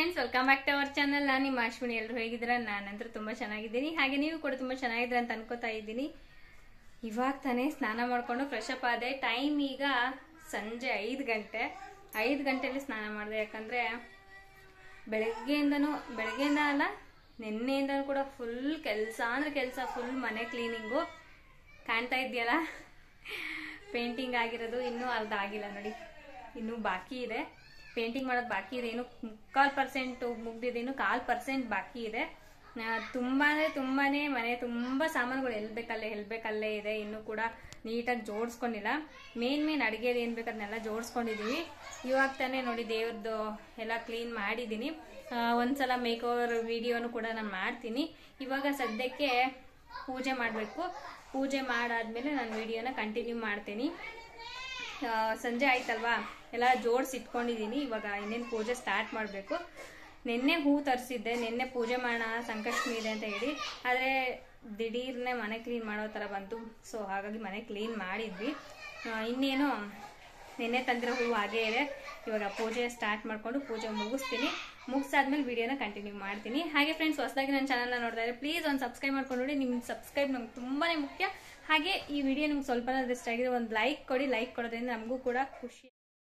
friends welcome back to our channel ನಾನು ನಿಮ್ಮ ಅಶ್ವಿನಿ ಎಲ್ಲರೂ ಹೇಗಿದ್ದೀರಾ ನಾನಂತೂ ತುಂಬ ಚೆನ್ನಾಗಿದ್ದೀನಿ ಹಾಗೆ ನೀವು ಕೂಡ ತುಂಬ ಚೆನ್ನಾಗಿದ್ದೀರಾ ಅಂತ ಅನ್ಕೋತಾ ಇದ್ದೀನಿ ಇವಾಗ ತಾನೇ ಸ್ನಾನ ಮಾಡಿಕೊಂಡು ಫ್ರೆಶ್ ಅಪ್ ಆದೆ ಟೈಮ್ ಈಗ ಸಂಜೆ ಐದು ಗಂಟೆ ಐದು ಗಂಟೆಯಲ್ಲಿ ಸ್ನಾನ ಮಾಡಿದೆ ಯಾಕಂದರೆ ಬೆಳಗ್ಗೆಯಿಂದನೂ ಬೆಳಗ್ಗೆಯಿಂದ ಅಲ್ಲ ನಿನ್ನೆಯಿಂದನೂ ಕೂಡ ಫುಲ್ ಕೆಲಸ ಅಂದರೆ ಕೆಲಸ ಫುಲ್ ಮನೆ ಕ್ಲೀನಿಂಗು ಕಾಣ್ತಾ ಇದೆಯಲ್ಲ ಪೇಂಟಿಂಗ್ ಆಗಿರೋದು ಇನ್ನೂ ಅರ್ಧ ಆಗಿಲ್ಲ ನೋಡಿ ಇನ್ನೂ ಬಾಕಿ ಇದೆ ಪೇಂಟಿಂಗ್ ಮಾಡೋದು ಬಾಕಿ ಇದೆ ಇನ್ನು ಮುಕ್ಕಾಲು ಪರ್ಸೆಂಟ್ ಮುಗ್ದಿದೆ ಇನ್ನು ಕಾಲು ಪರ್ಸೆಂಟ್ ಬಾಕಿ ಇದೆ ಆ, ತುಂಬಾ ಅಂದರೆ ತುಂಬಾ ಮನೆ ತುಂಬ ಸಾಮಾನುಗಳು ಎಲ್ಲಿ ಬೇಕಲ್ಲೇ ಎಲ್ಲಿ ಬೇಕಲ್ಲೇ ಇದೆ ಇನ್ನೂ ಕೂಡ ನೀಟಾಗಿ ಜೋಡಿಸ್ಕೊಂಡಿಲ್ಲ ಮೇನ್ ಮೇನ್ ಅಡುಗೆದು ಏನು ಬೇಕು ಅದನ್ನೆಲ್ಲ ಜೋಡಿಸ್ಕೊಂಡಿದ್ದೀವಿ ಇವಾಗ ತಾನೇ ನೋಡಿ ದೇವ್ರದ್ದು ಎಲ್ಲ ಕ್ಲೀನ್ ಮಾಡಿದ್ದೀನಿ ಆ, ಒಂದ್ಸಲ ಮೇಕ್ ಓವರ್ ವಿಡಿಯೋನು ಕೂಡ ನಾನು ಮಾಡ್ತೀನಿ ಇವಾಗ ಸದ್ಯಕ್ಕೆ ಪೂಜೆ ಮಾಡಬೇಕು ಪೂಜೆ ಮಾಡಾದ್ಮೇಲೆ ನಾನು ವಿಡಿಯೋನ ಕಂಟಿನ್ಯೂ ಮಾಡ್ತೀನಿ ಆ, ಸಂಜೆ ಆಯ್ತಲ್ವಾ ಎಲ್ಲ ಜೋಡಿಸಿ ಇಟ್ಕೊಂಡಿದ್ದೀನಿ ಇವಾಗ ಇನ್ನೇನು ಪೂಜೆ ಸ್ಟಾರ್ಟ್ ಮಾಡಬೇಕು ನಿನ್ನೆ ಹೂ ತರಿಸಿದ್ದೆ ನಿನ್ನೆ ಪೂಜೆ ಮಾಡೋಣ ಸಂಕಷ್ಟಿ ಇದೆ ಅಂತ ಹೇಳಿ ಆದರೆ ದಿಢೀರ್ನೆ ಮನೆ ಕ್ಲೀನ್ ಮಾಡೋ ಥರ ಬಂತು ಸೊ ಹಾಗಾಗಿ ಮನೆ ಕ್ಲೀನ್ ಮಾಡಿದ್ವಿ ಆ, ಇನ್ನೇನು ನಿನ್ನೆ ತಂದಿರೋ ಹೂವು ಹಾಗೇ ಇದೆ ಇವಾಗ ಪೂಜೆ ಸ್ಟಾರ್ಟ್ ಮಾಡಿಕೊಂಡು ಪೂಜೆ ಮುಗಿಸ್ತೀನಿ ಮುಗಿಸಾದ್ಮೇಲೆ ವಿಡಿಯೋನ ಕಂಟಿನ್ಯೂ ಮಾಡ್ತೀನಿ ಹಾಗೆ ಫ್ರೆಂಡ್ಸ್ ಹೊಸದಾಗಿ ನನ್ನ ಚಾನಲ್ನ ನೋಡ್ತಾ ಇದ್ದಾರೆ ಪ್ಲೀಸ್ ಒಂದು ಸಬ್ಸ್ಕ್ರೈಬ್ ಮಾಡ್ಕೊಂಡು ನೋಡಿ ನಿಮ್ಮ ಸಬ್ಸ್ಕ್ರೈಬ್ ನಮ್ಗೆ ತುಂಬಾ ಮುಖ್ಯ ಹಾಗೆ ಈ ವಿಡಿಯೋ ನಿಮ್ಗೆ ಸ್ವಲ್ಪ ಇಷ್ಟ ಆಗಿದೆ ಒಂದು ಲೈಕ್ ಕೊಡಿ ಲೈಕ್ ಕೊಡೋದ್ರಿಂದ ನಮಗೂ ಕೂಡ ಖುಷಿ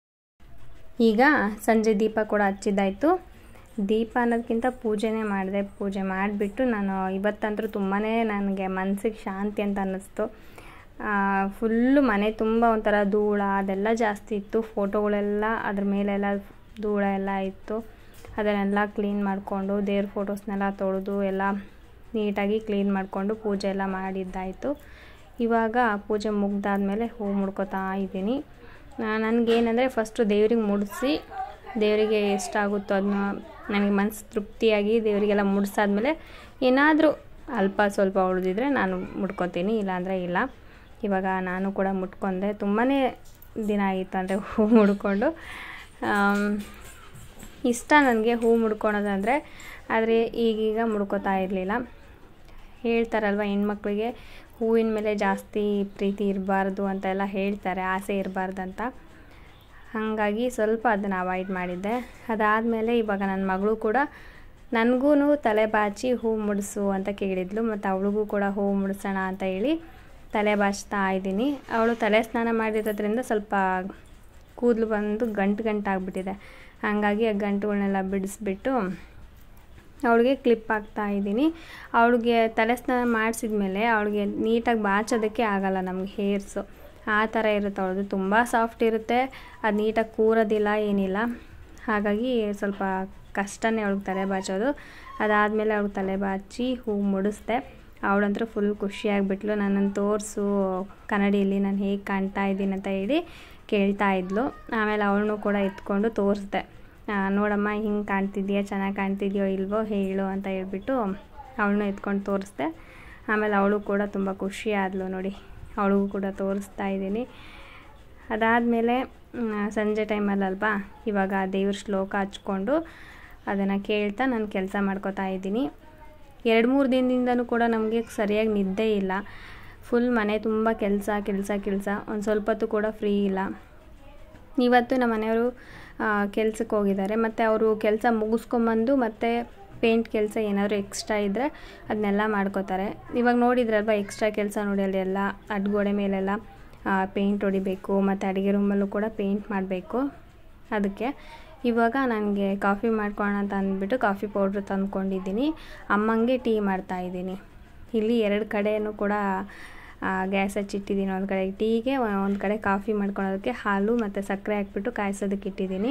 ಈಗ ಸಂಜೆ ದೀಪ ಕೂಡ ಹಚ್ಚಿದ್ದಾಯಿತು ದೀಪ ಅನ್ನೋದಕ್ಕಿಂತ ಪೂಜೆನೇ ಮಾಡಿದೆ ಪೂಜೆ ಮಾಡಿಬಿಟ್ಟು ನಾನು ಇವತ್ತಂತೂ ತುಂಬಾ ನನಗೆ ಮನಸ್ಸಿಗೆ ಶಾಂತಿ ಅಂತ ಅನ್ನಿಸ್ತು ಫುಲ್ಲು ಮನೆ ತುಂಬ ಒಂಥರ ಧೂಳ ಅದೆಲ್ಲ ಜಾಸ್ತಿ ಇತ್ತು ಫೋಟೋಗಳೆಲ್ಲ ಅದ್ರ ಮೇಲೆಲ್ಲ ಧೂಳ ಎಲ್ಲ ಇತ್ತು ಅದನ್ನೆಲ್ಲ ಕ್ಲೀನ್ ಮಾಡಿಕೊಂಡು ದೇವ್ರ ಫೋಟೋಸ್ನೆಲ್ಲ ತೊಳೆದು ಎಲ್ಲ ನೀಟಾಗಿ ಕ್ಲೀನ್ ಮಾಡಿಕೊಂಡು ಪೂಜೆ ಎಲ್ಲ ಮಾಡಿದ್ದಾಯಿತು ಇವಾಗ ಪೂಜೆ ಮುಗ್ದಾದ್ಮೇಲೆ ಹೂ ಮುಡ್ಕೋತಾ ಇದ್ದೀನಿ ನನಗೇನೆಂದರೆ ಫಸ್ಟು ದೇವ್ರಿಗೆ ಮುಡಿಸಿ ದೇವರಿಗೆ ಎಷ್ಟಾಗುತ್ತೋ ಅದನ್ನ ನನಗೆ ಮನಸ್ಸು ತೃಪ್ತಿಯಾಗಿ ದೇವರಿಗೆಲ್ಲ ಮುಡಿಸಾದ್ಮೇಲೆ ಏನಾದರೂ ಅಲ್ಪ ಸ್ವಲ್ಪ ಉಳಿದಿದ್ರೆ ನಾನು ಮುಡ್ಕೊತೀನಿ ಇಲ್ಲಾಂದರೆ ಇಲ್ಲ ಇವಾಗ ನಾನು ಕೂಡ ಮುಟ್ಕೊಂಡೆ ತುಂಬಾ ದಿನ ಆಗಿತ್ತು ಅಂದರೆ ಹೂ ಮುಡ್ಕೊಂಡು ಆಮ್, ಇಷ್ಟ ನನಗೆ ಹೂ ಮುಡ್ಕೊಳೋದಂದರೆ ಆದರೆ ಈಗೀಗ ಮುಡ್ಕೋತಾ ಇರಲಿಲ್ಲ ಹೇಳ್ತಾರಲ್ವ ಹೆಣ್ಮಕ್ಳಿಗೆ ಹೂವಿನ ಮೇಲೆ ಜಾಸ್ತಿ ಪ್ರೀತಿ ಇರಬಾರ್ದು ಅಂತೆಲ್ಲ ಹೇಳ್ತಾರೆ ಆಸೆ ಇರಬಾರ್ದಂತ ಹಾಗಾಗಿ ಸ್ವಲ್ಪ ಅದನ್ನು ಅವಾಯ್ಡ್ ಮಾಡಿದ್ದೆ ಅದಾದಮೇಲೆ ಇವಾಗ ನನ್ನ ಮಗಳು ಕೂಡ ನನಗೂ ತಲೆ ಬಾಚಿ ಹೂ ಮುಡಿಸು ಅಂತ ಕೇಳಿದ್ಲು ಮತ್ತು ಅವಳಿಗೂ ಕೂಡ ಹೂ ಮುಡಿಸೋಣ ಅಂತ ಹೇಳಿ ತಲೆ ಬಾಚ್ತಾ ಇದ್ದೀನಿ ಅವಳು ತಲೆ ಸ್ನಾನ ಮಾಡಿರೋದ್ರಿಂದ ಸ್ವಲ್ಪ ಕೂದಲು ಬಂದು ಗಂಟು ಗಂಟಾಗ್ಬಿಟ್ಟಿದೆ ಹಾಗಾಗಿ ಆ ಗಂಟುಗಳನ್ನೆಲ್ಲ ಬಿಡಿಸ್ಬಿಟ್ಟು ಅವಳಿಗೆ ಕ್ಲಿಪ್ ಹಾಕ್ತಾ ಇದ್ದೀನಿ ಅವಳಿಗೆ ತಲೆ ಸ್ನಾನ ಮಾಡಿಸಿದ್ಮೇಲೆ ಅವಳಿಗೆ ನೀಟಾಗಿ ಬಾಚೋದಕ್ಕೆ ಆಗಲ್ಲ ನಮಗೆ ಹೇರ್ಸು ಆ ಥರ ಇರುತ್ತೆ ಅವಳದು ತುಂಬ ಸಾಫ್ಟ್ ಇರುತ್ತೆ ಅದು ನೀಟಾಗಿ ಕೂರೋದಿಲ್ಲ ಏನಿಲ್ಲ ಹಾಗಾಗಿ ಸ್ವಲ್ಪ ಕಷ್ಟನೇ ಅವಳಿಗೆ ತಲೆ ಬಾಚೋದು ಅದಾದಮೇಲೆ ಅವಳಿಗೆ ತಲೆ ಬಾಚಿ ಹೂ ಮುಡಿಸ್ದೆ ಅವಳಂತೂ ಫುಲ್ ಖುಷಿಯಾಗಿಬಿಟ್ಲು ನನ್ನನ್ನು ತೋರಿಸು ಕನ್ನಡಿಯಲ್ಲಿ ನಾನು ಹೇಗೆ ಕಾಣ್ತಾ ಇದ್ದೀನಿ ಅಂತ ಹೇಳಿ ಕೇಳ್ತಾ ಇದ್ಲು ಆಮೇಲೆ ಅವಳನ್ನು ಕೂಡ ಎತ್ಕೊಂಡು ತೋರಿಸ್ದೆ ಆ, ನೋಡಮ್ಮ ಹಿಂಗೆ ಕಾಣ್ತಿದ್ಯಾ ಚೆನ್ನಾಗಿ ಕಾಣ್ತಿದ್ಯೋ ಇಲ್ವೋ ಹೇಳು ಅಂತ ಹೇಳ್ಬಿಟ್ಟು ಅವಳನ್ನೂ ಎತ್ಕೊಂಡು ತೋರಿಸ್ದೆ ಆಮೇಲೆ ಅವಳು ಕೂಡ ತುಂಬ ಖುಷಿ ಆದ್ಲು ನೋಡಿ ಅವಳಿಗೂ ಕೂಡ ತೋರಿಸ್ತಾ ಇದ್ದೀನಿ ಅದಾದಮೇಲೆ ಸಂಜೆ ಟೈಮಲ್ಲಲ್ವಾ ಇವಾಗ ದೇವ್ರ ಶ್ಲೋಕ ಹಚ್ಕೊಂಡು ಅದನ್ನು ಕೇಳ್ತಾ ನಾನು ಕೆಲಸ ಮಾಡ್ಕೋತಾ ಇದ್ದೀನಿ ಎರಡು ಮೂರು ದಿನದಿಂದನೂ ಕೂಡ ನಮಗೆ ಸರಿಯಾಗಿ ನಿದ್ದೆ ಇಲ್ಲ ಫುಲ್ ಮನೆ ತುಂಬ ಕೆಲಸ ಕೆಲಸ ಕೆಲಸ ಒಂದು ಸ್ವಲ್ಪ ಹೊತ್ತು ಕೂಡ ಫ್ರೀ ಇಲ್ಲ ಇವತ್ತು ನಮ್ಮ ಮನೆಯವರು ಕೆಲ್ಸಕ್ಕೆ ಹೋಗಿದ್ದಾರೆ ಮತ್ತು ಅವರು ಕೆಲಸ ಮುಗಿಸ್ಕೊಂಬಂದು ಮತ್ತು ಪೇಂಟ್ ಕೆಲಸ ಏನಾದರೂ ಎಕ್ಸ್ಟ್ರಾ ಇದ್ದರೆ ಅದನ್ನೆಲ್ಲ ಮಾಡ್ಕೋತಾರೆ ಇವಾಗ ನೋಡಿದ್ರಲ್ವ ಎಕ್ಸ್ಟ್ರಾ ಕೆಲಸ ನೋಡಿ ಅಲ್ಲಿ ಎಲ್ಲ ಅಡ್ಗೋಡೆ ಮೇಲೆಲ್ಲ ಪೇಂಟ್ ಹೊಡಿಬೇಕು ಮತ್ತು ಅಡುಗೆ ರೂಮಲ್ಲೂ ಕೂಡ ಪೇಂಟ್ ಮಾಡಬೇಕು ಅದಕ್ಕೆ ಇವಾಗ ನನಗೆ ಕಾಫಿ ಮಾಡ್ಕೊಳ್ಳೋಣ ಅಂತ ಅಂದ್ಬಿಟ್ಟು ಕಾಫಿ ಪೌಡ್ರ್ ತಂದ್ಕೊಂಡಿದ್ದೀನಿ ಅಮ್ಮಂಗೆ ಟೀ ಮಾಡ್ತಾಯಿದ್ದೀನಿ ಇಲ್ಲಿ ಎರಡು ಕಡೆಯೂ ಕೂಡ ಗ್ಯಾಸ್ ಹಚ್ಚಿಟ್ಟಿದ್ದೀನಿ ಒಂದು ಕಡೆ ಟೀಗೆ ಒಂದು ಕಡೆ ಕಾಫಿ ಮಾಡ್ಕೊಳೋದಕ್ಕೆ ಹಾಲು ಮತ್ತು ಸಕ್ಕರೆ ಹಾಕ್ಬಿಟ್ಟು ಕಾಯಿಸೋದಕ್ಕೆ ಇಟ್ಟಿದ್ದೀನಿ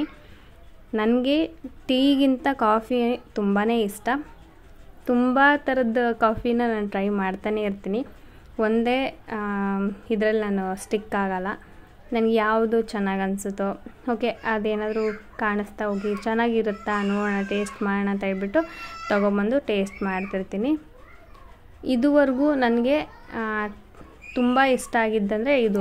ನನಗೆ ಟೀಗಿಂತ ಕಾಫಿ ತುಂಬಾ ಇಷ್ಟ ತುಂಬ ಥರದ ಕಾಫಿನ ನಾನು ಟ್ರೈ ಮಾಡ್ತಾನೆ ಇರ್ತೀನಿ ಒಂದೇ ಇದರಲ್ಲಿ ನಾನು ಸ್ಟಿಕ್ ಆಗಲ್ಲ ನನಗೆ ಯಾವುದು ಚೆನ್ನಾಗಿ ಅನಿಸುತ್ತೋ ಓಕೆ ಅದೇನಾದರೂ ಕಾಣಿಸ್ತಾ ಹೋಗಿ ಚೆನ್ನಾಗಿರುತ್ತಾ ನೋಡೋಣ ಟೇಸ್ಟ್ ಮಾಡೋಣ ಅಂತ ಹೇಳ್ಬಿಟ್ಟು ತೊಗೊಬಂದು ಟೇಸ್ಟ್ ಮಾಡ್ತಿರ್ತೀನಿ ಇದುವರೆಗೂ ನನಗೆ ತುಂಬ ಇಷ್ಟ ಆಗಿದ್ದಂದರೆ ಇದು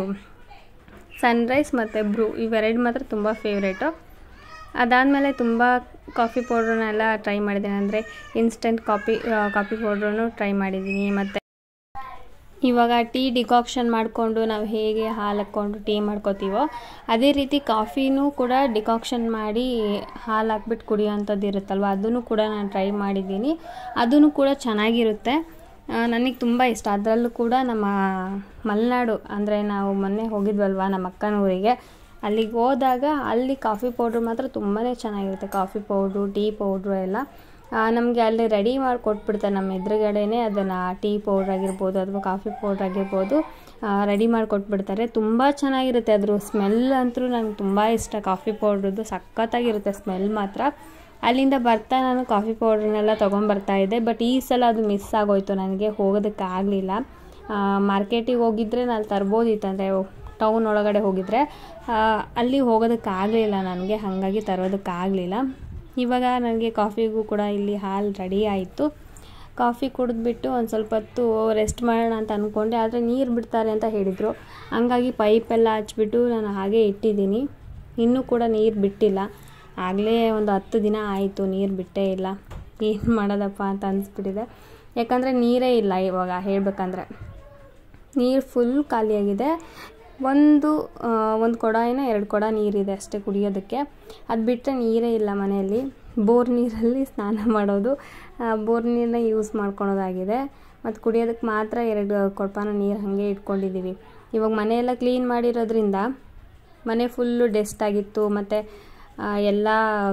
ಸನ್ರೈಸ್ ಮತ್ತು ಬ್ರೂ ಇವೆರಡು ಮಾತ್ರ ತುಂಬ ಫೇವ್ರೇಟು ಅದಾದಮೇಲೆ ತುಂಬ ಕಾಫಿ ಪೌಡ್ರನ್ನೆಲ್ಲ ಟ್ರೈ ಮಾಡಿದ್ದೀನಿ ಅಂದರೆ ಇನ್ಸ್ಟೆಂಟ್ ಕಾಫಿ ಕಾಫಿ ಪೌಡ್ರನ್ನು ಟ್ರೈ ಮಾಡಿದ್ದೀನಿ ಮತ್ತು ಇವಾಗ ಟೀ ಡಿಕಾಕ್ಷನ್ ಮಾಡಿಕೊಂಡು ನಾವು ಹೇಗೆ ಹಾಲು ಹಾಕ್ಕೊಂಡು ಟೀ ಮಾಡ್ಕೋತೀವೋ ಅದೇ ರೀತಿ ಕಾಫಿನೂ ಕೂಡ ಡಿಕಾಕ್ಷನ್ ಮಾಡಿ ಹಾಲು ಹಾಕ್ಬಿಟ್ಟು ಕುಡಿಯೋವಂಥದ್ದು ಇರುತ್ತಲ್ವ ಅದನ್ನು ಕೂಡ ನಾನು ಟ್ರೈ ಮಾಡಿದ್ದೀನಿ ಅದೂ ಕೂಡ ಚೆನ್ನಾಗಿರುತ್ತೆ ನನಗೆ ತುಂಬ ಇಷ್ಟ ಅದರಲ್ಲೂ ಕೂಡ ನಮ್ಮ ಮಲೆನಾಡು ಅಂದರೆ ನಾವು ಮೊನ್ನೆ ಹೋಗಿದ್ವಲ್ವ ನಮ್ಮ ಅಕ್ಕನ ಊರಿಗೆ ಅಲ್ಲಿಗೆ ಹೋದಾಗ ಅಲ್ಲಿ ಕಾಫಿ ಪೌಡ್ರ್ ಮಾತ್ರ ತುಂಬಾ ಚೆನ್ನಾಗಿರುತ್ತೆ ಕಾಫಿ ಪೌಡ್ರು ಟೀ ಪೌಡ್ರು ಎಲ್ಲ ನಮಗೆ ಅಲ್ಲಿ ರೆಡಿ ಮಾಡಿ ಕೊಟ್ಬಿಡ್ತಾರೆ ನಮ್ಮ ಎದುರುಗಡೆನೇ ಅದನ್ನು ಟೀ ಪೌಡ್ರ್ ಆಗಿರ್ಬೋದು ಅಥವಾ ಕಾಫಿ ಪೌಡ್ರ್ ಆಗಿರ್ಬೋದು ರೆಡಿ ಮಾಡಿ ಕೊಟ್ಬಿಡ್ತಾರೆ ತುಂಬ ಚೆನ್ನಾಗಿರುತ್ತೆ ಅದ್ರ ಸ್ಮೆಲ್ ಅಂತೂ ನನಗೆ ತುಂಬ ಇಷ್ಟ ಕಾಫಿ ಪೌಡ್ರದ್ದು ಸಖತ್ತಾಗಿರುತ್ತೆ ಸ್ಮೆಲ್ ಮಾತ್ರ ಅಲ್ಲಿಂದ ಬರ್ತಾ ನಾನು ಕಾಫಿ ಪೌಡ್ರನ್ನೆಲ್ಲ ತೊಗೊಂಬರ್ತಾ ಇದ್ದೆ ಬಟ್ ಈ ಸಲ ಅದು ಮಿಸ್ ಆಗೋಯ್ತು ನನಗೆ ಹೋಗೋದಕ್ಕಾಗಲಿಲ್ಲ ಮಾರ್ಕೆಟಿಗೆ ಹೋಗಿದ್ದರೆ ನಾನು ತರ್ಬೋದಿತ್ತು ಅಂದರೆ ಟೌನ್ ಒಳಗಡೆ ಹೋಗಿದ್ದರೆ ಅಲ್ಲಿ ಹೋಗೋದಕ್ಕಾಗಲಿಲ್ಲ ನನಗೆ ಹಾಗಾಗಿ ತರೋದಕ್ಕಾಗಲಿಲ್ಲ ಇವಾಗ ನನಗೆ ಕಾಫಿಗೂ ಕೂಡ ಇಲ್ಲಿ ಹಾಲು ರೆಡಿ ಆಯಿತು ಕಾಫಿ ಕುಡಿದ್ಬಿಟ್ಟು ಒಂದು ಸ್ವಲ್ಪ ಹೊತ್ತು ರೆಸ್ಟ್ ಮಾಡೋಣ ಅಂತ ಅಂದ್ಕೊಂಡೆ ಆದರೆ ನೀರು ಬಿಡ್ತಾರೆ ಅಂತ ಹೇಳಿದರು ಹಂಗಾಗಿ ಪೈಪೆಲ್ಲ ಹಚ್ಬಿಟ್ಟು ನಾನು ಹಾಗೆ ಇಟ್ಟಿದ್ದೀನಿ ಇನ್ನೂ ಕೂಡ ನೀರು ಬಿಟ್ಟಿಲ್ಲ ಆಗಲೇ ಒಂದು ಹತ್ತು ದಿನ ಆಯಿತು ನೀರು ಬಿಟ್ಟೇ ಇಲ್ಲ ಏನು ಮಾಡೋದಪ್ಪ ಅಂತ ಅನಿಸ್ಬಿಟ್ಟಿದೆ ಯಾಕಂದರೆ ನೀರೇ ಇಲ್ಲ ಇವಾಗ ಹೇಳಬೇಕಂದ್ರೆ ನೀರು ಫುಲ್ ಖಾಲಿಯಾಗಿದೆ ಒಂದು ಒಂದು ಕೊಡ ಏನೋ ಎರಡು ಕೊಡ ನೀರಿದೆ ಅಷ್ಟೇ ಕುಡಿಯೋದಕ್ಕೆ ಅದು ಬಿಟ್ಟರೆ ನೀರೇ ಇಲ್ಲ ಮನೆಯಲ್ಲಿ ಬೋರ್ ನೀರಲ್ಲಿ ಸ್ನಾನ ಮಾಡೋದು ಬೋರ್ ನೀರನ್ನ ಯೂಸ್ ಮಾಡ್ಕೊಳೋದಾಗಿದೆ ಮತ್ತು ಕುಡಿಯೋದಕ್ಕೆ ಮಾತ್ರ ಎರಡು ಕೊಡಪಾನ ನೀರು ಹಾಗೆ ಇಟ್ಕೊಂಡಿದ್ದೀವಿ ಇವಾಗ ಮನೆಯೆಲ್ಲ ಕ್ಲೀನ್ ಮಾಡಿರೋದ್ರಿಂದ ಮನೆ ಫುಲ್ಲು ಡಸ್ಟ್ ಆಗಿತ್ತು ಮತ್ತು ಎಲ್ಲ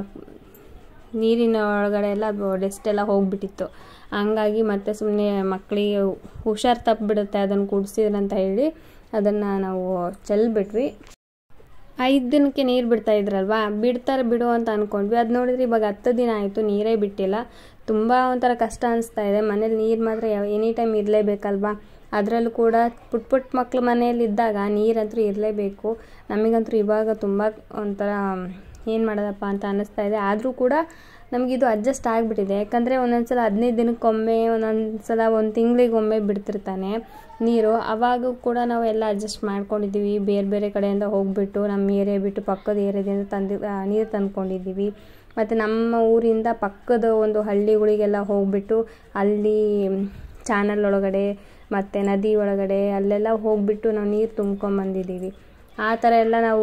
ನೀರಿನ ಒಳಗಡೆ ಎಲ್ಲ ಡೆಸ್ಟ್ ಎಲ್ಲ ಹೋಗಿಬಿಟ್ಟಿತ್ತು ಹಂಗಾಗಿ ಮತ್ತೆ ಸುಮ್ಮನೆ ಮಕ್ಕಳಿಗೆ ಹುಷಾರು ತಪ್ಪಿಬಿಡುತ್ತೆ ಅದನ್ನು ಕುಡಿಸಿದ್ರಂತ ಹೇಳಿ ಅದನ್ನು ನಾವು ಚೆಲ್ಬಿಟ್ವಿ ಐದು ದಿನಕ್ಕೆ ನೀರು ಬಿಡ್ತಾ ಇದ್ರಲ್ವಾ ಬಿಡ್ತಾರೆ ಬಿಡು ಅಂತ ಅಂದ್ಕೊಂಡ್ವಿ ಅದು ನೋಡಿದ್ರೆ ಇವಾಗ ಹತ್ತು ದಿನ ಆಯಿತು ನೀರೇ ಬಿಟ್ಟಿಲ್ಲ ತುಂಬ ಒಂಥರ ಕಷ್ಟ ಅನಿಸ್ತಾ ಇದೆ ಮನೇಲಿ ನೀರು ಮಾತ್ರ ಯಾವ ಎನಿ ಟೈಮ್ ಇರಲೇಬೇಕಲ್ವಾ ಅದರಲ್ಲೂ ಕೂಡ ಪುಟ್ ಪುಟ್ಟ ಮಕ್ಳು ಮನೆಯಲ್ಲಿ ಇದ್ದಾಗ ನೀರಂತೂ ಇರಲೇಬೇಕು ನಮಗಂತೂ ಇವಾಗ ತುಂಬ ಒಂಥರ ಏನು ಮಾಡೋದಪ್ಪ ಅಂತ ಅನ್ನಿಸ್ತಾ ಇದೆ ಆದರೂ ಕೂಡ ನಮಗಿದು ಅಡ್ಜಸ್ಟ್ ಆಗಿಬಿಟ್ಟಿದೆ ಯಾಕಂದರೆ ಒಂದೊಂದು ಸಲ ಹದಿನೈದು ದಿನಕ್ಕೊಮ್ಮೆ ಒಂದೊಂದು ಸಲ ಒಂದು ತಿಂಗಳಿಗೊಮ್ಮೆ ಬಿಡ್ತಿರ್ತಾನೆ ನೀರು ಅವಾಗ ಕೂಡ ನಾವು ಎಲ್ಲ ಅಡ್ಜಸ್ಟ್ ಮಾಡ್ಕೊಂಡಿದ್ದೀವಿ ಬೇರೆ ಬೇರೆ ಕಡೆಯಿಂದ ಹೋಗಿಬಿಟ್ಟು ನಮ್ಮ ಏರಿಯಾ ಬಿಟ್ಟು ಪಕ್ಕದ ಏರಿಯಾದಿಂದ ತಂದು ನೀರು ತಂದ್ಕೊಂಡಿದ್ದೀವಿ ಮತ್ತು ನಮ್ಮ ಊರಿಂದ ಪಕ್ಕದ ಒಂದು ಹಳ್ಳಿಗಳಿಗೆಲ್ಲ ಹೋಗಿಬಿಟ್ಟು ಅಲ್ಲಿ ಚಾನಲ್ ಒಳಗಡೆ ಮತ್ತು ನದಿ ಒಳಗಡೆ ಅಲ್ಲೆಲ್ಲ ಹೋಗಿಬಿಟ್ಟು ನಾವು ನೀರು ತುಂಬ್ಕೊಂಬಂದಿದ್ದೀವಿ ಆ ಥರ ಎಲ್ಲ ನಾವು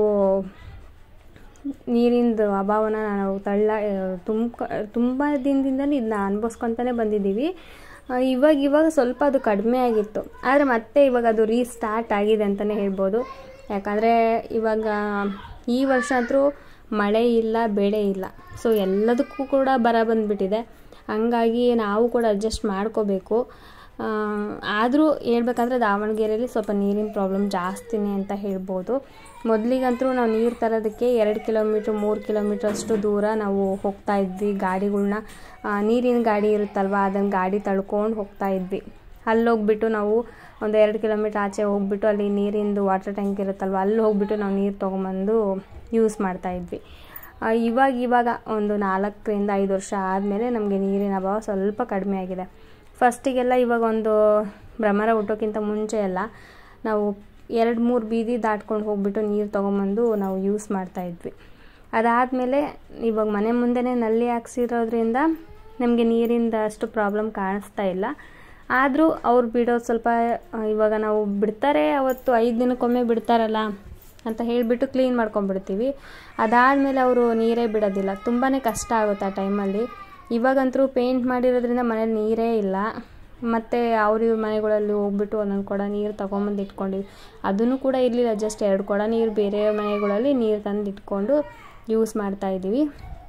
ನೀರಿಂದು ಅಭಾವನ ನಾವು ತಳ್ಳ ತುಂಬ ತುಂಬ ದಿನದಿಂದಲೂ ಇದನ್ನ ಅನುಭವಿಸ್ಕೊತಾನೆ ಬಂದಿದ್ದೀವಿ ಇವಾಗ ಇವಾಗ ಸ್ವಲ್ಪ ಅದು ಕಡಿಮೆ ಆಗಿತ್ತು ಆದರೆ ಮತ್ತೆ ಇವಾಗ ಅದು ರೀಸ್ಟಾರ್ಟ್ ಆಗಿದೆ ಅಂತಲೇ ಹೇಳ್ಬೋದು ಯಾಕಂದರೆ ಇವಾಗ ಈ ವರ್ಷ ಅಂತೂ ಮಳೆ ಇಲ್ಲ ಬೆಳೆ ಇಲ್ಲ ಸೊ ಎಲ್ಲದಕ್ಕೂ ಕೂಡ ಬರ ಬಂದುಬಿಟ್ಟಿದೆ ಹಂಗಾಗಿ ನಾವು ಕೂಡ ಅಡ್ಜಸ್ಟ್ ಮಾಡ್ಕೋಬೇಕು ಆದರೂ ಹೇಳ್ಬೇಕಂದ್ರೆ ದಾವಣಗೆರೆಯಲ್ಲಿ ಸ್ವಲ್ಪ ನೀರಿನ ಪ್ರಾಬ್ಲಮ್ ಜಾಸ್ತಿನೇ ಅಂತ ಹೇಳ್ಬೋದು ಮೊದಲಿಗಂತೂ ನಾವು ನೀರು ತರೋದಕ್ಕೆ ಎರಡು ಕಿಲೋಮೀಟ್ರ್ ಮೂರು ಕಿಲೋಮೀಟ್ರ್ ಅಷ್ಟು ದೂರ ನಾವು ಹೋಗ್ತಾ ಇದ್ವಿ ಗಾಡಿಗಳ್ನ ನೀರಿನ ಗಾಡಿ ಇರುತ್ತಲ್ವ ಅದನ್ನು ಗಾಡಿ ತಳ್ಕೊಂಡು ಹೋಗ್ತಾ ಇದ್ವಿ ಅಲ್ಲಿ ಹೋಗ್ಬಿಟ್ಟು ನಾವು ಒಂದು ಎರಡು ಕಿಲೋಮೀಟ್ರ್ ಆಚೆ ಹೋಗ್ಬಿಟ್ಟು ಅಲ್ಲಿ ನೀರಿಂದು ವಾಟರ್ ಟ್ಯಾಂಕ್ ಇರುತ್ತಲ್ವ ಅಲ್ಲಿ ಹೋಗ್ಬಿಟ್ಟು ನಾವು ನೀರು ತೊಗೊಂಬಂದು ಯೂಸ್ ಮಾಡ್ತಾಯಿದ್ವಿ ಇವಾಗ ಇವಾಗ ಒಂದು ನಾಲ್ಕರಿಂದ ಐದು ವರ್ಷ ಆದಮೇಲೆ ನಮಗೆ ನೀರಿನ ಅಭಾವ ಸ್ವಲ್ಪ ಕಡಿಮೆ ಆಗಿದೆ ಫಸ್ಟಿಗೆಲ್ಲ ಇವಾಗ ಒಂದು ಭ್ರಮರ ಹುಟ್ಟೋಕ್ಕಿಂತ ಮುಂಚೆ ಎಲ್ಲ ನಾವು ಎರಡು ಮೂರು ಬೀದಿ ದಾಟ್ಕೊಂಡು ಹೋಗ್ಬಿಟ್ಟು ನೀರು ತೊಗೊಂಬಂದು ನಾವು ಯೂಸ್ ಮಾಡ್ತಾಯಿದ್ವಿ ಅದಾದಮೇಲೆ ಇವಾಗ ಮನೆ ಮುಂದೆನೇ ನಲ್ಲಿ ಹಾಕ್ಸಿರೋದ್ರಿಂದ ನಮಗೆ ನೀರಿಂದ ಅಷ್ಟು ಪ್ರಾಬ್ಲಮ್ ಕಾಣಿಸ್ತಾ ಇಲ್ಲ ಆದರೂ ಅವ್ರು ಬಿಡೋದು ಸ್ವಲ್ಪ ಇವಾಗ ನಾವು ಬಿಡ್ತಾರೆ ಅವತ್ತು ಐದು ದಿನಕ್ಕೊಮ್ಮೆ ಬಿಡ್ತಾರಲ್ಲ ಅಂತ ಹೇಳಿಬಿಟ್ಟು ಕ್ಲೀನ್ ಮಾಡ್ಕೊಂಡ್ಬಿಡ್ತೀವಿ ಅದಾದಮೇಲೆ ಅವರು ನೀರೇ ಬಿಡೋದಿಲ್ಲ ತುಂಬಾ ಕಷ್ಟ ಆಗುತ್ತೆ ಆ ಟೈಮಲ್ಲಿ ಇವಾಗಂತೂ ಪೇಂಟ್ ಮಾಡಿರೋದ್ರಿಂದ ಮನೇಲಿ ನೀರೇ ಇಲ್ಲ ಮತ್ತು ಅವ್ರ ಇವ್ರ ಮನೆಗಳಲ್ಲಿ ಹೋಗ್ಬಿಟ್ಟು ಒಂದೊಂದು ಕೊಡ ನೀರು ತೊಗೊಂಬಂದು ಇಟ್ಕೊಂಡಿವಿ ಅದನ್ನು ಕೂಡ ಇರಲಿಲ್ಲ ಜಸ್ಟ್ ಎರಡು ಕೊಡ ನೀರು ಬೇರೆ ಮನೆಗಳಲ್ಲಿ ನೀರು ತಂದು ಇಟ್ಕೊಂಡು ಯೂಸ್ ಮಾಡ್ತಾಯಿದ್ದೀವಿ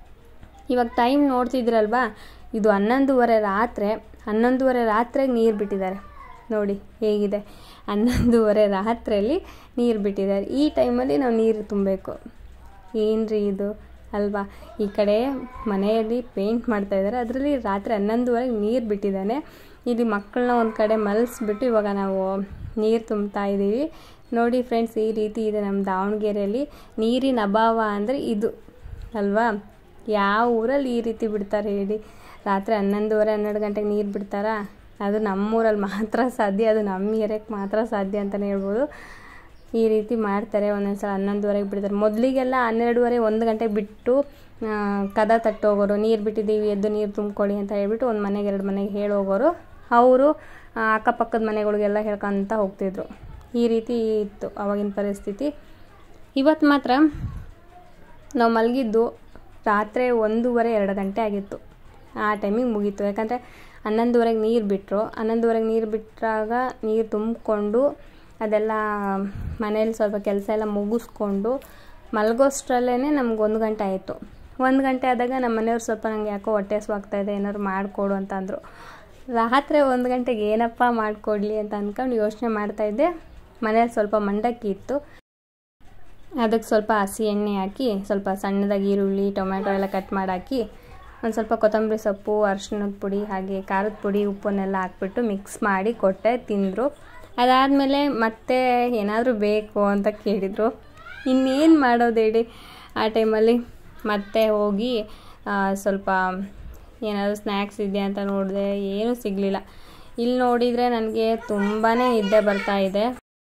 ಇವಾಗ ಟೈಮ್ ನೋಡ್ತಿದ್ರಲ್ವಾ ಇದು ಹನ್ನೊಂದುವರೆ ರಾತ್ರಿ ಹನ್ನೊಂದುವರೆ ರಾತ್ರಿಗೆ ನೀರು ಬಿಟ್ಟಿದ್ದಾರೆ ನೋಡಿ ಹೇಗಿದೆ ಹನ್ನೊಂದುವರೆ ರಾತ್ರಿಯಲ್ಲಿ ನೀರು ಬಿಟ್ಟಿದ್ದಾರೆ ಈ ಟೈಮಲ್ಲಿ ನಾವು ನೀರು ತುಂಬಬೇಕು ಏನ್ರಿ ಇದು ಅಲ್ವಾ ಈ ಕಡೆ ಮನೆಯಲ್ಲಿ ಪೇಂಟ್ ಮಾಡ್ತಾಯಿದ್ದಾರೆ ಅದರಲ್ಲಿ ರಾತ್ರಿ ಹನ್ನೊಂದುವರೆಗೆ ನೀರು ಬಿಟ್ಟಿದ್ದಾನೆ ಇಲ್ಲಿ ಮಕ್ಕಳನ್ನ ಒಂದು ಕಡೆ ಮಲಗಿಸ್ಬಿಟ್ಟು ಇವಾಗ ನಾವು ನೀರು ತುಂಬ್ತಾ ಇದ್ದೀವಿ ನೋಡಿ ಫ್ರೆಂಡ್ಸ್ ಈ ರೀತಿ ಇದೆ ನಮ್ಮ ದಾವಣಗೆರೆಯಲ್ಲಿ ನೀರಿನ ಅಭಾವ ಅಂದರೆ ಇದು ಅಲ್ವಾ ಯಾವ ಊರಲ್ಲಿ ಈ ರೀತಿ ಬಿಡ್ತಾರೆ ಹೇಳಿ ರಾತ್ರಿ ಹನ್ನೊಂದುವರೆ ಹನ್ನೆರಡು ಗಂಟೆಗೆ ನೀರು ಬಿಡ್ತಾರಾ ಅದು ನಮ್ಮೂರಲ್ಲಿ ಮಾತ್ರ ಸಾಧ್ಯ ಅದು ನಮ್ಮ ಏರಿಯಾಕ್ಕೆ ಮಾತ್ರ ಸಾಧ್ಯ ಅಂತಲೇ ಹೇಳ್ಬೋದು ಈ ರೀತಿ ಮಾಡ್ತಾರೆ ಒಂದೊಂದು ಸಲ ಹನ್ನೊಂದುವರೆಗೆ ಬಿಡ್ತಾರೆ ಮೊದಲಿಗೆಲ್ಲ ಹನ್ನೆರಡುವರೆ ಒಂದು ಗಂಟೆಗೆ ಬಿಟ್ಟು ಕದ ತಟ್ಟೋಗೋರು ನೀರು ಬಿಟ್ಟಿದ್ದೀವಿ ಎದ್ದು ನೀರು ತುಂಬ್ಕೊಳ್ಳಿ ಅಂತ ಹೇಳ್ಬಿಟ್ಟು ಒಂದು ಮನೆಗೆ ಎರಡು ಮನೆಗೆ ಹೇಳೋಗೋರು ಅವರು ಅಕ್ಕಪಕ್ಕದ ಮನೆಗಳಿಗೆಲ್ಲ ಹೇಳ್ಕೊಂತ ಹೋಗ್ತಿದ್ರು ಈ ರೀತಿ ಇತ್ತು ಆವಾಗಿನ ಪರಿಸ್ಥಿತಿ ಇವತ್ತು ಮಾತ್ರ ನಾವು ಮಲಗಿದ್ದು ರಾತ್ರಿ ಒಂದೂವರೆ ಎರಡು ಗಂಟೆ ಆಗಿತ್ತು ಆ ಟೈಮಿಗೆ ಮುಗೀತು ಯಾಕಂದರೆ ಹನ್ನೊಂದುವರೆಗೆ ನೀರು ಬಿಟ್ಟರು ಹನ್ನೊಂದುವರೆಗೆ ನೀರು ಬಿಟ್ಟಾಗ ನೀರು ತುಂಬಿಕೊಂಡು ಅದೆಲ್ಲ ಮನೇಲಿ ಸ್ವಲ್ಪ ಕೆಲಸ ಎಲ್ಲ ಮುಗಿಸ್ಕೊಂಡು ಮಲಗೋಷ್ಟ್ರಲ್ಲೇ ನಮ್ಗೆ ಒಂದು ಗಂಟೆ ಆಯಿತು ಒಂದು ಗಂಟೆ ಆದಾಗ ನಮ್ಮ ಮನೆಯವ್ರು ಸ್ವಲ್ಪ ನನಗೆ ಯಾಕೋ ಹೊಟ್ಟೆ ಹಸ್ವಾಗ್ತಾಯಿದೆ ಏನಾದ್ರು ಮಾಡಿಕೊಡು ಅಂತ ಅಂದರು ರಾತ್ರಿ ಒಂದು ಗಂಟೆಗೆ ಏನಪ್ಪ ಮಾಡಿಕೊಡ್ಲಿ ಅಂತ ಅಂದ್ಕೊಂಡು ಯೋಚನೆ ಮಾಡ್ತಾಯಿದ್ದೆ ಮನೇಲಿ ಸ್ವಲ್ಪ ಮಂಡಕ್ಕಿ ಇತ್ತು ಅದಕ್ಕೆ ಸ್ವಲ್ಪ ಹಸಿ ಎಣ್ಣೆ ಹಾಕಿ ಸ್ವಲ್ಪ ಸಣ್ಣದಾಗಿ ಈರುಳ್ಳಿ ಟೊಮೆಟೊ ಎಲ್ಲ ಕಟ್ ಮಾಡಿ ಹಾಕಿ ಒಂದು ಸ್ವಲ್ಪ ಕೊತ್ತಂಬರಿ ಸೊಪ್ಪು ಅರಿಶಿಣದ ಪುಡಿ ಹಾಗೆ ಖಾರದ ಪುಡಿ ಉಪ್ಪನ್ನೆಲ್ಲ ಹಾಕ್ಬಿಟ್ಟು ಮಿಕ್ಸ್ ಮಾಡಿ ಕೊಟ್ಟೆ ತಿಂದರು ಅದಾದಮೇಲೆ ಮತ್ತೆ ಏನಾದರೂ ಬೇಕು ಅಂತ ಕೇಳಿದರು ಇನ್ನೇನು ಮಾಡೋದು ಹೇಳಿ ಆ ಟೈಮಲ್ಲಿ ಮತ್ತೆ ಹೋಗಿ ಸ್ವಲ್ಪ ಏನಾದರೂ ಸ್ನ್ಯಾಕ್ಸ್ ಇದೆಯಾ ಅಂತ ನೋಡಿದೆ ಏನೂ ಸಿಗಲಿಲ್ಲ ಇಲ್ಲಿ ನೋಡಿದರೆ ನನಗೆ ತುಂಬಾ ನಿದ್ದೆ ಬರ್ತಾ ಇದೆ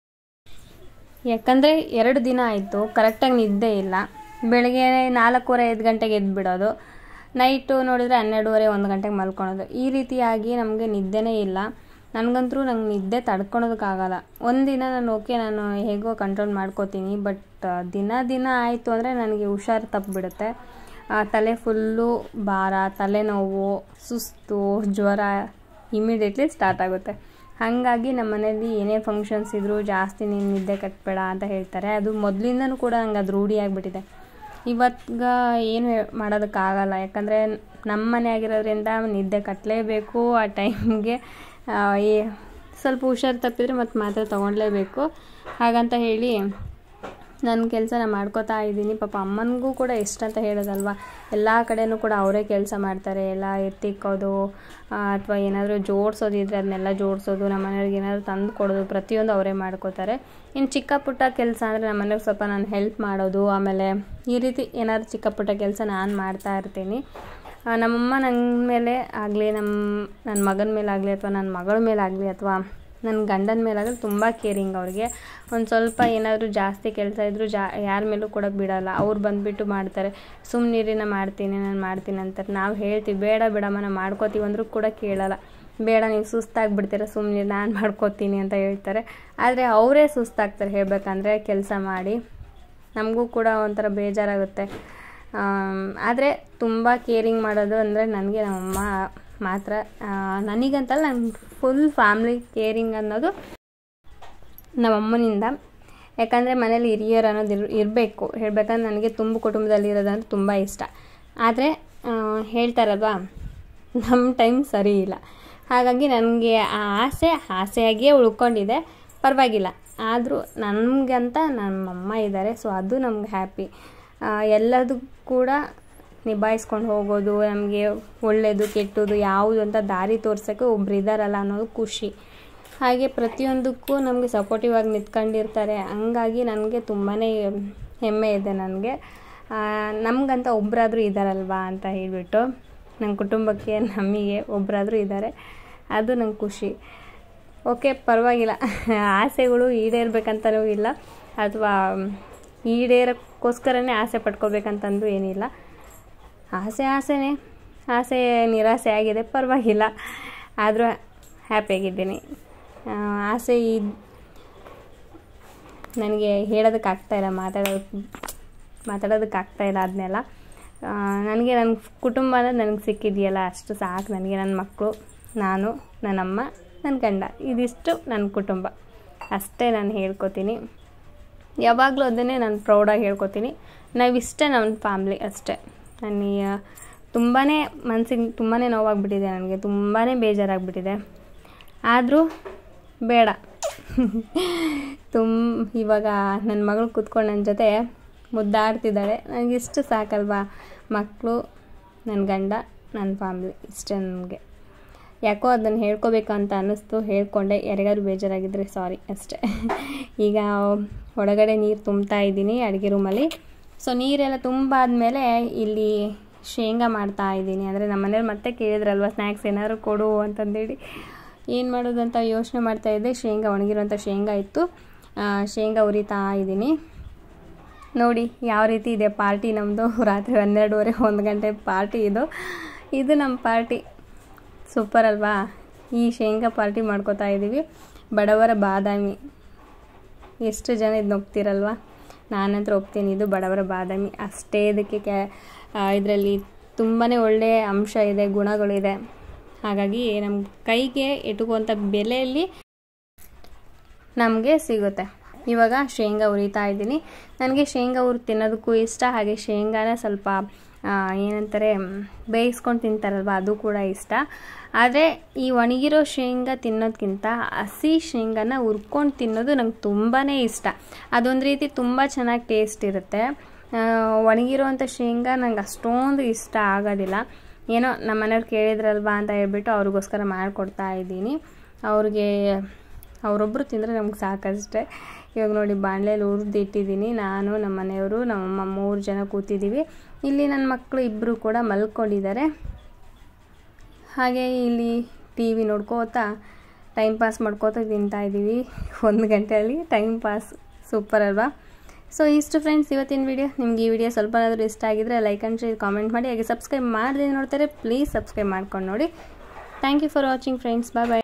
ಯಾಕಂದರೆ ಎರಡು ದಿನ ಆಯಿತು ಕರೆಕ್ಟಾಗಿ ನಿದ್ದೆ ಇಲ್ಲ ಬೆಳಗ್ಗೆ ನಾಲ್ಕೂವರೆ ಐದು ಗಂಟೆಗೆ ಎದ್ಬಿಡೋದು ನೈಟು ನೋಡಿದರೆ ಹನ್ನೆರಡುವರೆ ಒಂದು ಗಂಟೆಗೆ ಮಲ್ಕೊಳೋದು ಈ ರೀತಿಯಾಗಿ ನಮಗೆ ನಿದ್ದೆನೇ ಇಲ್ಲ ನನಗಂತೂ ನಂಗೆ ನಿದ್ದೆ ತಡ್ಕೊಳೋದಕ್ಕಾಗಲ್ಲ ಒಂದಿನ ನಾನು ಓಕೆ ನಾನು ಹೇಗೋ ಕಂಟ್ರೋಲ್ ಮಾಡ್ಕೋತೀನಿ ಬಟ್ ದಿನ ದಿನ ಆಯಿತು ಅಂದರೆ ನನಗೆ ಹುಷಾರು ತಪ್ಪಿಬಿಡುತ್ತೆ ತಲೆ ಫುಲ್ಲು ಭಾರ ತಲೆನೋವು ಸುಸ್ತು ಜ್ವರ ಇಮಿಡಿಯೇಟ್ಲಿ ಸ್ಟಾರ್ಟ್ ಆಗುತ್ತೆ ಹಾಗಾಗಿ ನಮ್ಮ ಮನೇಲಿ ಏನೇ ಫಂಕ್ಷನ್ಸ್ ಇದ್ದರೂ ಜಾಸ್ತಿ ನೀನು ನಿದ್ದೆ ಕಟ್ಟಬೇಡ ಅಂತ ಹೇಳ್ತಾರೆ ಅದು ಮೊದಲಿಂದನೂ ಕೂಡ ನಂಗೆ ಅದು ರೂಢಿ ಆಗಿಬಿಟ್ಟಿದೆ ಇವತ್ಗ ಏನು ಮಾಡೋದಕ್ಕಾಗಲ್ಲ ಯಾಕಂದರೆ ನಮ್ಮ ಮನೆ ಆಗಿರೋದ್ರಿಂದ ನಿದ್ದೆ ಕಟ್ಟಲೇಬೇಕು ಆ ಟೈಮ್ಗೆ ಈ ಸ್ವಲ್ಪ ಹುಷಾರು ತಪ್ಪಿದರೆ ಮತ್ತು ಮಾತ್ರೆ ತೊಗೊಳ್ಲೇಬೇಕು ಹಾಗಂತ ಹೇಳಿ ನನ್ನ ಕೆಲಸ ನಾನು ಮಾಡ್ಕೋತಾ ಇದ್ದೀನಿ ಪಾಪ ಅಮ್ಮನಿಗೂ ಕೂಡ ಎಷ್ಟಂತ ಹೇಳೋದಲ್ವ ಎಲ್ಲ ಕಡೆನೂ ಕೂಡ ಅವರೇ ಕೆಲಸ ಮಾಡ್ತಾರೆ ಎಲ್ಲ ಎತ್ತಿಕ್ಕೋದು ಅಥವಾ ಏನಾದರೂ ಜೋಡಿಸೋದಿದ್ರೆ ಅದನ್ನೆಲ್ಲ ಜೋಡಿಸೋದು ನಮ್ಮ ಮನೆಯವ್ರಿಗೆ ಏನಾದರೂ ತಂದು ಕೊಡೋದು ಪ್ರತಿಯೊಂದು ಅವರೇ ಮಾಡ್ಕೋತಾರೆ ಇನ್ನು ಚಿಕ್ಕ ಪುಟ್ಟ ಕೆಲಸ ಅಂದರೆ ನಮ್ಮ ಮನೆಗೆ ಸ್ವಲ್ಪ ನಾನು ಹೆಲ್ಪ್ ಮಾಡೋದು ಆಮೇಲೆ ಈ ರೀತಿ ಏನಾದರೂ ಚಿಕ್ಕ ಪುಟ್ಟ ಕೆಲಸ ನಾನು ಮಾಡ್ತಾ ಇರ್ತೀನಿ ನಮ್ಮಮ್ಮ ನನ್ನ ಮೇಲೆ ಆಗಲಿ ನಮ್ಮ ನನ್ನ ಮಗನ ಮೇಲಾಗಲಿ ಅಥವಾ ನನ್ನ ಮಗಳ ಮೇಲಾಗಲಿ ಅಥವಾ ನನ್ನ ಗಂಡನ ಮೇಲಾಗಲಿ ತುಂಬ ಕೇರಿಂಗ್ ಅವ್ರಿಗೆ ಒಂದು ಸ್ವಲ್ಪ ಏನಾದರೂ ಜಾಸ್ತಿ ಕೆಲಸ ಇದ್ದರೂ ಜಾ ಯಾರ ಮೇಲೂ ಕೊಡೋಕೆ ಬಿಡೋಲ್ಲ ಅವ್ರು ಬಂದುಬಿಟ್ಟು ಮಾಡ್ತಾರೆ ಸುಮ್ಮನಿರಿನ ಮಾಡ್ತೀನಿ ನಾನು ಮಾಡ್ತೀನಿ ಅಂತಾರೆ ನಾವು ಹೇಳ್ತೀವಿ ಬೇಡ ಬಿಡಮ್ಮ ನಾವು ಮಾಡ್ಕೋತೀವಿ ಅಂದರೂ ಕೂಡ ಕೇಳಲ್ಲ ಬೇಡ ನೀವು ಸುಸ್ತಾಗ್ಬಿಡ್ತೀರ ಸುಮ್ಮನೆ ನಾನು ಮಾಡ್ಕೋತೀನಿ ಅಂತ ಹೇಳ್ತಾರೆ ಆದರೆ ಅವರೇ ಸುಸ್ತಾಗ್ತಾರೆ ಹೇಳಬೇಕಂದ್ರೆ ಕೆಲಸ ಮಾಡಿ ನಮಗೂ ಕೂಡ ಒಂಥರ ಬೇಜಾರಾಗುತ್ತೆ ಆದರೆ ತುಂಬ ಕೇರಿಂಗ್ ಮಾಡೋದು ಅಂದರೆ ನನಗೆ ನಮ್ಮಮ್ಮ ಮಾತ್ರ ನನಗಂತಲ್ಲ ನನ್ನ ಫುಲ್ ಫ್ಯಾಮ್ಲಿ ಕೇರಿಂಗ್ ಅನ್ನೋದು ನಮ್ಮಮ್ಮನಿಂದ ಯಾಕಂದರೆ ಮನೇಲಿ ಹಿರಿಯರು ಅನ್ನೋದು ಇರ್ ಇರಬೇಕು ಹೇಳ್ಬೇಕಂದ್ರೆ ನನಗೆ ತುಂಬ ಕುಟುಂಬದಲ್ಲಿ ಇರೋದಂದ್ರೆ ತುಂಬ ಇಷ್ಟ ಆದರೆ ಹೇಳ್ತಾರಲ್ವಾ ನಮ್ಮ ಟೈಮ್ ಸರಿ ಇಲ್ಲ ಹಾಗಾಗಿ ನನಗೆ ಆ ಆಸೆ ಆಸೆಯಾಗಿಯೇ ಉಳ್ಕೊಂಡಿದೆ ಪರವಾಗಿಲ್ಲ ಆದರೂ ನನಗಂತ ನಮ್ಮಮ್ಮ ಇದ್ದಾರೆ ಸೊ ಅದು ನಮ್ಗೆ ಹ್ಯಾಪಿ ಎಲ್ಲದೂ ಕೂಡ ನಿಭಾಯಿಸ್ಕೊಂಡು ಹೋಗೋದು ನಮಗೆ ಒಳ್ಳೆಯದು ಕೆಟ್ಟದ್ದು ಯಾವುದು ಅಂತ ದಾರಿ ತೋರ್ಸೋಕ್ಕೆ ಒಬ್ರು ಇದ್ದಾರಲ್ಲ ಅನ್ನೋದು ಖುಷಿ ಹಾಗೆ ಪ್ರತಿಯೊಂದಕ್ಕೂ ನಮಗೆ ಸಪೋರ್ಟಿವ್ ಆಗಿ ನಿಂತ್ಕೊಂಡಿರ್ತಾರೆ ಹಂಗಾಗಿ ನನಗೆ ತುಂಬಾ ಹೆಮ್ಮೆ ಇದೆ ನನಗೆ ನಮಗಂತ ಒಬ್ಬರಾದರೂ ಇದ್ದಾರಲ್ವಾ ಅಂತ ಹೇಳಿಬಿಟ್ಟು ನನ್ನ ಕುಟುಂಬಕ್ಕೆ ನಮಗೆ ಒಬ್ಬರಾದರೂ ಇದ್ದಾರೆ ಅದು ನಂಗೆ ಖುಷಿ ಓಕೆ ಪರವಾಗಿಲ್ಲ ಆಸೆಗಳು ಈಡೇರ್ಬೇಕಂತಲೂ ಇಲ್ಲ ಅಥವಾ ಈಡೇರಕ್ಕೋಸ್ಕರನೇ ಆಸೆ ಪಡ್ಕೋಬೇಕಂತಂದು ಏನಿಲ್ಲ ಆಸೆ ಆಸೆನೇ ಆಸೆ ನಿರಾಸೆ ಆಗಿದೆ ಪರವಾಗಿಲ್ಲ ಆದರೂ ಹ್ಯಾಪಿಯಾಗಿದ್ದೀನಿ ಆಸೆ ಇದ್ ನನಗೆ ಹೇಳೋದಕ್ಕಾಗ್ತಾಯಿಲ್ಲ ಮಾತಾಡೋದು ಮಾತಾಡೋದಕ್ಕಾಗ್ತಾಯಿಲ್ಲ ಅದನ್ನೆಲ್ಲ ನನಗೆ ನನ್ನ ಕುಟುಂಬ ಅನ್ನೋದು ನನಗೆ ಸಿಕ್ಕಿದೆಯಲ್ಲ ಅಷ್ಟು ಸಾಕು ನನಗೆ ನನ್ನ ಮಕ್ಕಳು ನಾನು ನನ್ನಮ್ಮ ನನ್ನ ಗಂಡ ಇದಿಷ್ಟು ನನ್ನ ಕುಟುಂಬ ಅಷ್ಟೇ ನಾನು ಹೇಳ್ಕೊತೀನಿ ಯಾವಾಗಲೂ ಅದನ್ನೇ ನಾನು ಪ್ರೌಡಾಗಿ ಹೇಳ್ಕೊತೀನಿ ನಾವಿಷ್ಟೇ ನನ್ನ ಫ್ಯಾಮ್ಲಿ ಅಷ್ಟೇ ನನಗೆ ತುಂಬಾ ಮನಸ್ಸಿಗೆ ತುಂಬಾ ನೋವಾಗ್ಬಿಟ್ಟಿದೆ ನನಗೆ ತುಂಬಾ ಬೇಜಾರಾಗ್ಬಿಟ್ಟಿದೆ ಆದರೂ ಬೇಡ ತುಂಬ ಇವಾಗ ನನ್ನ ಮಗಳು ಕೂತ್ಕೊಂಡು ನನ್ನ ಜೊತೆ ಮುದ್ದಾಡ್ತಿದ್ದಾಳೆ ನನಗಿಷ್ಟು ಸಾಕಲ್ವಾ ಮಕ್ಕಳು ನನ್ನ ಗಂಡ ನನ್ನ ಫ್ಯಾಮ್ಲಿ ಇಷ್ಟೇ ನನಗೆ ಯಾಕೋ ಅದನ್ನು ಹೇಳ್ಕೊಬೇಕು ಅಂತ ಅನ್ನಿಸ್ತು ಹೇಳ್ಕೊಂಡೆ ಯಾರಿಗಾದ್ರು ಬೇಜಾರಾಗಿದ್ದರೆ ಸಾರಿ ಅಷ್ಟೇ ಈಗ ಒಳಗಡೆ ನೀರು ತುಂಬ್ತಾ ಇದ್ದೀನಿ ಅಡುಗೆ ರೂಮಲ್ಲಿ ಸೊ ನೀರೆಲ್ಲ ತುಂಬಾದ್ಮೇಲೆ ಇಲ್ಲಿ ಶೇಂಗಾ ಮಾಡ್ತಾ ಇದ್ದೀನಿ ಅಂದರೆ ನಮ್ಮ ಮನೇಲಿ ಮತ್ತೆ ಕೇಳಿದ್ರಲ್ವ ಸ್ನ್ಯಾಕ್ಸ್ ಏನಾದ್ರು ಕೊಡು ಅಂತಂದೇಳಿ ಏನು ಮಾಡೋದು ಅಂತ ಯೋಚನೆ ಮಾಡ್ತಾಯಿದ್ದೆ ಶೇಂಗಾ ಒಣಗಿರೋಂಥ ಶೇಂಗಾ ಇತ್ತು ಶೇಂಗಾ ಉರಿತಾ ಇದ್ದೀನಿ ನೋಡಿ ಯಾವ ರೀತಿ ಇದೆ ಪಾರ್ಟಿ ನಮ್ಮದು ರಾತ್ರಿ ಹನ್ನೆರಡುವರೆ ಒಂದು ಗಂಟೆ ಪಾರ್ಟಿ ಇದು ಇದು ನಮ್ಮ ಪಾರ್ಟಿ ಸೂಪರ್ ಅಲ್ವಾ ಈ ಶೇಂಗಾ ಪಾರ್ಟಿ ಮಾಡ್ಕೋತಾ ಇದ್ದೀವಿ ಬಡವರ ಬಾದಾಮಿ ಎಷ್ಟು ಜನ ಇದನ್ನ ಒಪ್ತಿರಲ್ವ ನಾನಂತೂ ಒಪ್ತೀನಿ ಇದು ಬಡವರ ಬಾದಾಮಿ ಅಷ್ಟೇ ಇದಕ್ಕೆ ಕ್ಯಾ ಇದರಲ್ಲಿ ತುಂಬಾ ಒಳ್ಳೆಯ ಅಂಶ ಇದೆ ಗುಣಗಳಿದೆ ಹಾಗಾಗಿ ನಮ್ಮ ಕೈಗೆ ಎಟುಕುವಂಥ ಬೆಲೆಯಲ್ಲಿ ನಮಗೆ ಸಿಗುತ್ತೆ ಇವಾಗ ಶೇಂಗಾ ಹುರಿತಾ ಇದ್ದೀನಿ ನನಗೆ ಶೇಂಗಾ ಹುರಿ ತಿನ್ನೋದಕ್ಕೂ ಇಷ್ಟ ಹಾಗೆ ಶೇಂಗಾನ ಸ್ವಲ್ಪ ಏನಂತಾರೆ ಬೇಯಿಸ್ಕೊಂಡು ತಿಂತಾರಲ್ವ ಅದು ಕೂಡ ಇಷ್ಟ ಆದರೆ ಈ ಒಣಗಿರೋ ಶೇಂಗಾ ತಿನ್ನೋದಕ್ಕಿಂತ ಹಸಿ ಶೇಂಗಾನ ಹುರ್ಕೊಂಡು ತಿನ್ನೋದು ನಂಗೆ ತುಂಬಾ ಇಷ್ಟ ಅದೊಂದು ರೀತಿ ತುಂಬ ಚೆನ್ನಾಗಿ ಟೇಸ್ಟ್ ಇರುತ್ತೆ ಒಣಗಿರೋವಂಥ ಶೇಂಗಾ ನಂಗೆ ಅಷ್ಟೊಂದು ಇಷ್ಟ ಆಗೋದಿಲ್ಲ ಏನೋ ನಮ್ಮ ಮನೆಯವ್ರು ಕೇಳಿದ್ರಲ್ವಾ ಅಂತ ಹೇಳ್ಬಿಟ್ಟು ಅವ್ರಿಗೋಸ್ಕರ ಮಾಡಿಕೊಡ್ತಾ ಇದ್ದೀನಿ ಅವ್ರಿಗೆ ಅವರೊಬ್ಬರು ತಿಂದರೆ ನಮ್ಗೆ ಸಾಕಷ್ಟೇ ಇವಾಗ ನೋಡಿ ಬಾಣಲೆಯಲ್ಲಿ ಹುರಿದು ಇಟ್ಟಿದ್ದೀನಿ ನಾನು ನಮ್ಮ ಮನೆಯವರು ನಮ್ಮಮ್ಮ ಮೂರು ಜನ ಕೂತಿದ್ದೀವಿ ಇಲ್ಲಿ ನನ್ನ ಮಕ್ಕಳು ಇಬ್ಬರು ಕೂಡ ಮಲ್ಕೊಂಡಿದ್ದಾರೆ ಹಾಗೆ ಇಲ್ಲಿ ಟಿ ವಿ ನೋಡ್ಕೋತಾ ಟೈಮ್ ಪಾಸ್ ಮಾಡ್ಕೋತಾ ತಿಂತಾ ಇದ್ದೀವಿ ಒಂದು ಗಂಟೆಯಲ್ಲಿ ಟೈಮ್ ಪಾಸ್ ಸೂಪರ್ ಅಲ್ವಾ ಸೊ ಇಷ್ಟು ಫ್ರೆಂಡ್ಸ್ ಇವತ್ತಿನ ವಿಡಿಯೋ ನಿಮ್ಗೆ ಈ ವಿಡಿಯೋ ಸ್ವಲ್ಪ ಏನಾದರೂ ಇಷ್ಟ ಆಗಿದ್ರೆ ಲೈಕ್ ಆ್ಯಂಡ್ ಶೇರ್ ಕಾಮೆಂಟ್ ಮಾಡಿ ಹಾಗೆ ಸಬ್ಸ್ಕ್ರೈಬ್ ಮಾಡದೆ ನೋಡ್ತಾರೆ ಪ್ಲೀಸ್ ಸಬ್ಸ್ಕ್ರೈಬ್ ಮಾಡ್ಕೊಂಡು ನೋಡಿ thank you for watching friends bye bye